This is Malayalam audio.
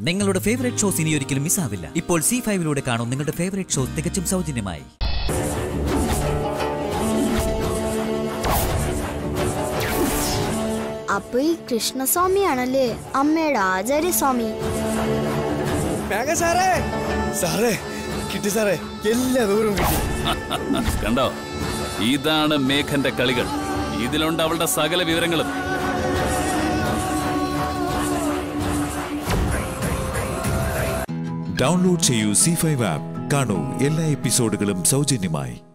നിങ്ങളുടെ ഫേവറേറ്റ് ഷോസ് ഇനി ഒരിക്കലും മിസ്സാവില്ല ഇപ്പോൾ സി ഫൈവിലൂടെ കാണും നിങ്ങളുടെ ഫേവറേറ്റ് ഷോ തികച്ചും സൗജന്യമായി അപ്പൊ ഈ കൃഷ്ണസ്വാമിയാണല്ലേ അമ്മയുടെ ആചാര്യസ്വാമി മേഘ സാറേ സാറേ കിട്ടി സാറേ എല്ലാ ദൂരവും കിട്ടി കണ്ടോ ഇതാണ് മേഘന്റെ കളികൾ ഇതിലുണ്ട് അവളുടെ സകല വിവരങ്ങളും ഡൗൺലോഡ് ചെയ്യൂ സി ഫൈവ് ആപ്പ് കാണൂ എല്ലാ എപ്പിസോഡുകളും സൗജന്യമായി